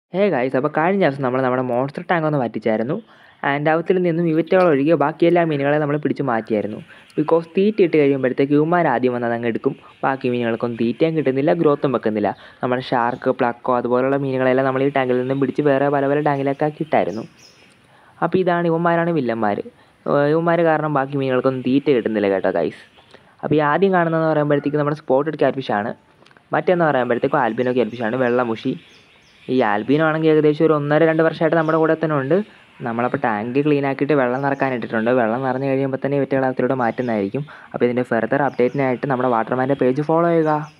hey guys അപ്പോൾ കഴിഞ്ഞ ദിവസം നമ്മൾ നമ്മുടെ മോൺസ്റ്റർ ടാങ്ക് ഒന്ന് വറ്റിച്ചായിരുന്നു ആൻഡ് അവത്തിൽ നിന്നും ഇവറ്റകൾ ഒഴികെ ബാക്കി എല്ലാ മീനുകളെ നമ്മൾ പിടിച്ച് മാറ്റിയായിരുന്നു ബിക്കോസ് തീറ്റ ഇട്ട് കഴിയുമ്പോഴത്തേക്ക് ഇവന്മാർ ആദ്യം വന്ന് അതങ്ങ് എടുക്കും ബാക്കി മീനുകൾക്കൊന്നും തീറ്റയും കിട്ടുന്നില്ല ഗ്രോത്തും വെക്കുന്നില്ല നമ്മുടെ ഷാർക്ക് പ്ലക്കോ അതുപോലുള്ള മീനുകളെല്ലാം നമ്മൾ ഈ ടാങ്കിൽ നിന്നും പിടിച്ച് വേറെ പല പല ടാങ്കിലൊക്കെ ആക്കി ഇട്ടായിരുന്നു അപ്പോൾ ഇതാണ് ഇവന്മാരാണ് വില്ലന്മാർ ഇവന്മാർ കാരണം ബാക്കി മീനുകൾക്കൊന്നും തീറ്റ കിട്ടുന്നില്ല കേട്ടോ ഗൈസ് അപ്പോൾ ഈ ആദ്യം കാണുന്നതെന്ന് പറയുമ്പോഴത്തേക്ക് നമ്മുടെ സ്പോട്ടഡ് ക്യാറ്റ്ഫിഷാണ് മറ്റേന്ന് പറയുമ്പോഴത്തേക്കും ആൽബിനോ ക്യാറ്റ്ഫിഷാണ് വെള്ളമുഷി ഈ ആൽബിനോ ആണെങ്കിൽ ഏകദേശം ഒരു ഒന്നര രണ്ട് വർഷമായിട്ട് നമ്മുടെ കൂടെ തന്നെ ഉണ്ട് നമ്മളപ്പോൾ ടാങ്ക് ക്ലീൻ ആക്കിയിട്ട് വെള്ളം നിറക്കാൻ ഇട്ടിട്ടുണ്ട് വെള്ളം നിറഞ്ഞു കഴിയുമ്പോൾ തന്നെ ഇവറ്റകൾ അതിലൂടെ മാറ്റുന്നതായിരിക്കും അപ്പോൾ ഇതിൻ്റെ ഫെർദർ അപ്ഡേറ്റിനായിട്ട് നമ്മുടെ വാട്ടർമാൻ്റെ പേജ് ഫോളോ ചെയ്യുക